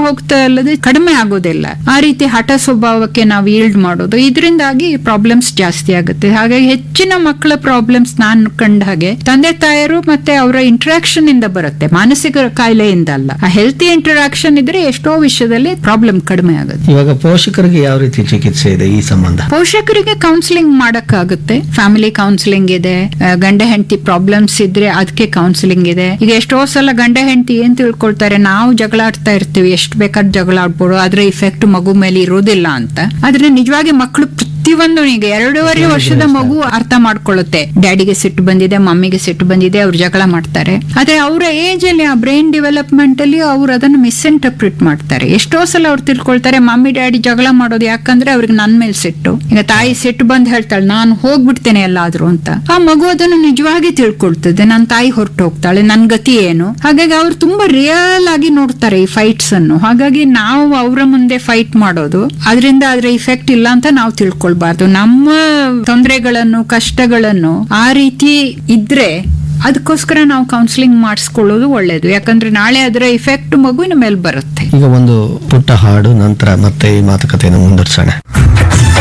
ಹೋಗ್ತಾ ಅಲ್ಲದೆ ಕಡಿಮೆ ಆಗೋದಿಲ್ಲ ಆ ರೀತಿ ಹಠ ಸ್ವಭಾವಕ್ಕೆ ನಾವು ಈಲ್ಡ್ ಮಾಡೋದು ಇದರಿಂದಾಗಿ ಪ್ರಾಬ್ಲಮ್ಸ್ ಜಾಸ್ತಿ ಆಗುತ್ತೆ ಹಾಗಾಗಿ ಹೆಚ್ಚಿನ ಮಕ್ಕಳ ಪ್ರಾಬ್ಲಮ್ಸ್ ನಾನು ಕಂಡ ಹಾಗೆ ತಂದೆ ತಾಯರು ಮತ್ತೆ ಅವರ ಇಂಟರಾಕ್ಷನ್ ಇಂದ ಬರುತ್ತೆ ಮಾನಸಿಕ ಕಾಯಿಲೆಯಿಂದ ಅಲ್ಲ ಆ ಹೆಲ್ತಿ ಇಂಟರಾಕ್ಷನ್ ಇದ್ರೆ ಎಷ್ಟೋ ವಿಷಯದಲ್ಲಿ ಪ್ರಾಬ್ಲಮ್ ಕಡಿಮೆ ಆಗುತ್ತೆ ಇವಾಗ ಪೋಷಕರಿಗೆ ಯಾವ ರೀತಿ ಚಿಕಿತ್ಸೆ ಇದೆ ಈ ಸಂಬಂಧ ಪೋಷಕರಿಗೆ ಕೌನ್ಸಿಲಿಂಗ್ ಮಾಡಕ್ಕಾಗುತ್ತೆ ಫ್ಯಾಮಿಲಿ ಕೌನ್ಸಿಲಿಂಗ್ ಇದೆ ಆ, ಗಂಡ ಹೆಂಡತಿ ಪ್ರಾಬ್ಲಮ್ಸ್ ಇದ್ರೆ ಅದಕ್ಕೆ ಕೌನ್ಸಿಲಿಂಗ್ ಇದೆ ಈಗ ಎಷ್ಟೋ ಸಲ ಗಂಡ ಹೆಂಡತಿ ಏನ್ ತಿಳ್ಕೊಳ್ತಾರೆ ನಾವು ಜಗಳ ಆಡ್ತಾ ಇರ್ತೀವಿ ಎಷ್ಟು ಬೇಕಾದ್ರೆ ಜಗಳ ಆಡ್ಬೋದು ಅದ್ರ ಇಫೆಕ್ಟ್ ಮಗು ಮೇಲೆ ಇರೋದಿಲ್ಲ ಅಂತ ಆದ್ರೆ ನಿಜವಾಗಿ ಮಕ್ಕಳು ಪ್ರತಿಯೊಂದು ಈಗ ಎರಡೂವರೆ ವರ್ಷದ ಮಗು ಅರ್ಥ ಮಾಡ್ಕೊಳ್ಳುತ್ತೆ ಡ್ಯಾಡಿಗೆ ಸಿಟ್ಟು ಬಂದಿದೆ ಮಮ್ಮಿಗೆ ಸಿಟ್ಟು ಬಂದಿದೆ ಅವ್ರು ಜಗಳ ಮಾಡ್ತಾರೆ ಆದ್ರೆ ಅವರ ಏಜ್ ಅಲ್ಲಿ ಆ ಬ್ರೈನ್ ಡೆವಲಪ್ಮೆಂಟ್ ಅಲ್ಲಿ ಅವ್ರು ಅದನ್ನು ಮಿಸ್ಇಂಟರ್ಪ್ರಿಟ್ ಮಾಡ್ತಾರೆ ಎಷ್ಟೋ ಸಲ ಅವ್ರು ತಿಳ್ಕೊಳ್ತಾರೆ ಮಮ್ಮಿ ಡ್ಯಾಡಿ ಜಗಳ ಮಾಡೋದು ಯಾಕಂದ್ರೆ ಅವ್ರಿಗೆ ನನ್ ಮೇಲೆ ಸಿಟ್ಟು ಈಗ ತಾಯಿ ಸಿಟ್ಟು ಬಂದ್ ಹೇಳ್ತಾಳೆ ನಾನು ಹೋಗ್ಬಿಡ್ತೇನೆ ಎಲ್ಲಾದ್ರೂ ಅಂತ ಆ ಮಗು ಅದನ್ನು ನಿಜವಾಗಿ ತಿಳ್ಕೊಳ್ತದೆ ನನ್ನ ತಾಯಿ ಹೊರಟು ಹೋಗ್ತಾಳೆ ನನ್ ಗತಿ ಏನು ಹಾಗಾಗಿ ಅವ್ರು ತುಂಬಾ ರಿಯಲ್ ಆಗಿ ನೋಡ್ತಾರೆ ಈ ಫೈಟ್ಸ್ ಅನ್ನು ಹಾಗಾಗಿ ನಾವು ಅವರ ಮುಂದೆ ಫೈಟ್ ಮಾಡೋದು ಅದರಿಂದ ಅದ್ರ ಇಫೆಕ್ಟ್ ಇಲ್ಲ ಅಂತ ನಾವು ತಿಳ್ಕೊಳ್ಬಾರ್ದು ನಮ್ಮ ತೊಂದರೆಗಳನ್ನು ಕಷ್ಟಗಳನ್ನು ಆ ರೀತಿ ಇದ್ರೆ ಅದಕ್ಕೋಸ್ಕರ ನಾವು ಕೌನ್ಸಿಲಿಂಗ್ ಮಾಡಿಸ್ಕೊಳ್ಳೋದು ಒಳ್ಳೇದು ಯಾಕಂದ್ರೆ ನಾಳೆ ಅದರ ಇಫೆಕ್ಟ್ ಮಗುವಿನ ಮೇಲೆ ಬರುತ್ತೆ ಈಗ ಒಂದು ಪುಟ್ಟ ಹಾಡು ನಂತರ ಮತ್ತೆ ಈ ಮಾತುಕತೆಯನ್ನು ಮುಂದುವರ್ಸೋಣ